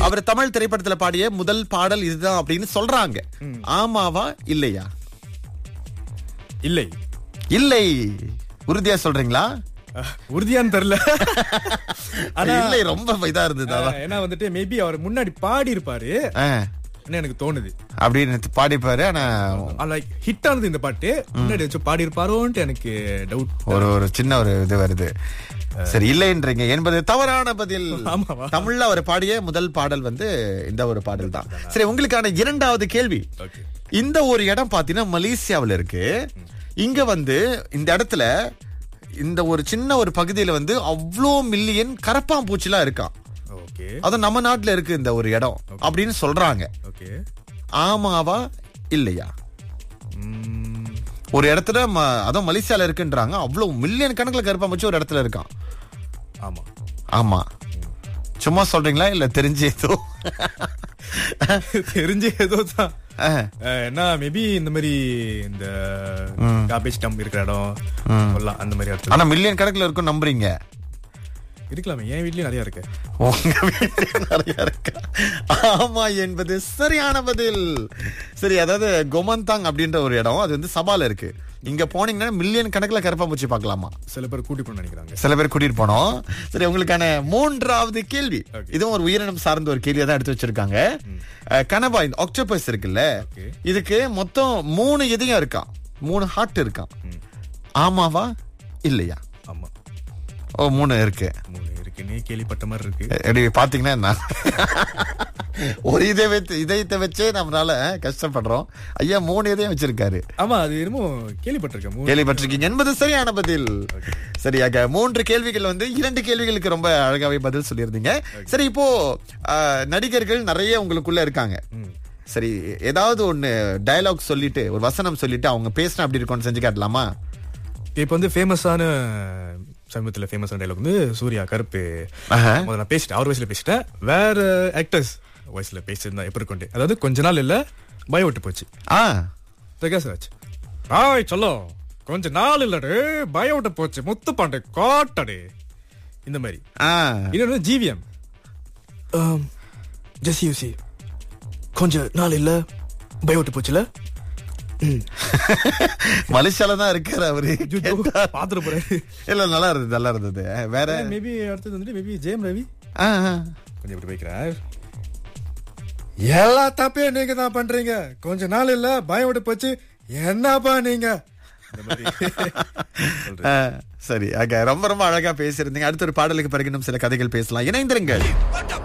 அவர் தமிழ் திரைப்படத்துல பாடிய முதல் பாடல் இதுதான் அப்படின்னு சொல்றாங்க ஆமாவா இல்லையா இல்லை இல்லை உறுதியா சொல்றீங்களா அஹ், உறுதியான்னு தெரியல ஆனா இல்லை ரொம்ப இதா இருந்தது அதான். அஹ், ஏன்னா வந்துட்டு மேபி அவர் முன்னாடி பாடி இருப்பாரு ஆ, எனக்கு தோணுது அப்படின்னு பாடிப்பாரு ஆனா லைக் ஹிட் ஆனது இந்த பாட்டு முன்னாடி வச்சு பாடி இருப்பாரோன்ட்டு எனக்கு டவுட் ஒரு ஒரு சின்ன ஒரு இது வருது சரி இல்லைன்றீங்க என்பது தவறான பதில் ஆமாவா? தமிழ்ல அவர் பாடிய முதல் பாடல் வந்து இந்த ஒரு பாடல் தான் சரி உங்களுக்கான இரண்டாவது கேள்வி ஓகே இந்த ஒரு இடம் பாத்தீங்கன்னா மலேசியாவுல இருக்கு இங்க வந்து இந்த இடத்துல இந்த ஒரு சின்ன ஒரு பகுதியில வந்து அவ்வளோ மில்லியன் கரப்பாம்பூச்சிலாம் இருக்கான் ஓகே அதுவும் நம்ம நாட்டுல இருக்கு இந்த ஒரு இடம் அப்படின்னு சொல்றாங்க ஓகே ஆமாவா இல்லையா ஒரு இடத்துல ம- அதுவும் மலேசியால இருக்குன்றாங்க அவ்வளவு மில்லியன் கணக்குல கருப்பாம்பூச்சி ஒரு இடத்துல இருக்கான் ஆமா ஆமா சும்மா சொல்றீங்களா இல்ல தெரிஞ்சு ஏதோ தெரிஞ்சு ஏதோ தான் ஆ, என்ன மேபி இந்த மாதிரி இந்த காபேஜ் டம்ப் இருக்கிற இடம் சொல்லலாம் அந்த மாதிரி இடத்துல ஆனா மில்லியன் கணக்குல இருக்கும் நம்புறீங்க இருக்கலாமே என் வீட்லயும் நிறைய இருக்கு உங்க வீட்டுல நிறைய இருக்கா ஆமா என்பது சரியான பதில் சரி அதாவது கொமந்தாங் அப்படின்ற ஒரு இடம் அது வந்து சபால இருக்கு இங்க போனீங்கன்னா மில்லியன் கணக்குல கருப்பாம்பூச்சி பார்க்கலாமா சில பேர் கூட்டி போன நினைக்கிறாங்க சில பேர் கூட்டிட்டு போனோம் சரி உங்களுக்கான மூன்றாவது கேள்வி இதுவும் ஒரு உயிரினம் சார்ந்த ஒரு கேள்வியை தான் எடுத்து வச்சிருக்காங்க அஹ், கனவா இந்த ஆக்டோபஸ் இருக்குல்ல Okay. இதுக்கு மொத்தம் மூணு இதயம் இருக்கான் மூணு ஹார்ட் இருக்கான் ஆமாவா இல்லையா ஆமா ஓ மூணு இருக்கு மூணு இருக்குன்னே கேள்விப்பட்ட மாதிரி இருக்கு எப்படி பாத்தீங்கன்னா என்ன ஒரு இதை வச்சு இதயத்தை வச்சே நம்மளால கஷ்டப்படுறோம் ஐயா மூணு இதயம் வச்சிருக்காரு ஆமா அது என்னமோ கேள்விப்பட்டிருக்கேன் மூணு கேள்விப்பட்டிருக்கீங்க என்பது சரியான பதில் சரியாக மூன்று கேள்விகள் வந்து இரண்டு கேள்விகளுக்கு ரொம்ப அழகாவே பதில் சொல்லியிருந்தீங்க சரி இப்போ ஆஹ், நடிகர்கள் நிறைய உங்களுக்குள்ள இருக்காங்க சரி ஏதாவது ஒண்ணு டயலாக் சொல்லிட்டு ஒரு வசனம் சொல்லிட்டு அவங்க பேசினா அப்படி இருக்கும்னு செஞ்சு காட்டலாமா இப்போ வந்து ஃபேமஸான சமீபத்தில் ஃபேமஸான டைலாக் வந்து சூர்யா கருப்பு ஆஹா. முதல்ல நான் பேசிட்டேன் அவர் வயசுல பேசிட்டேன் வேற ஆக்டர்ஸ் வயசுல பேசியிருந்தா எப்படி கொண்டு அதாவது கொஞ்ச நாள் இல்ல பயம் விட்டு போச்சு ஆ பிரகாஷ் ராஜ் ஆய் சொல்லும் கொஞ்ச நாள் இல்லடே பயம் விட்டு போச்சு முத்து பாண்டே காட்டடே இந்த மாதிரி ஆ இன்னொன்று ஜிவிஎம் ஜெஸ் யூசி கொஞ்ச நாள் இல்ல பயம் விட்டு போச்சுல மலேசியால தான் இருக்காரு அவரு பாத்துட்டு போறாரு இல்ல நல்லா இருந்தது நல்லா இருந்தது வேற மேபி அடுத்தது வந்துட்டு மேபி ஜெயம் ரவி ஆ, ஆ. கொஞ்சம் இப்படி வைக்கிறார் எல்லா தப்பையும் நீங்க தான் பண்றீங்க கொஞ்ச நாள் இல்ல பயம் விட்டு போச்சு என்னப்பா நீங்க இந்த மாதிரி சொல்றேன். ஆ, சரி ஆக ரொம்ப ரொம்ப அழகா பேசியிருந்தீங்க அடுத்த ஒரு பாடலுக்கு பிறகு இன்னும் சில கதைகள் பேசலாம் இணைந்திருங்கள்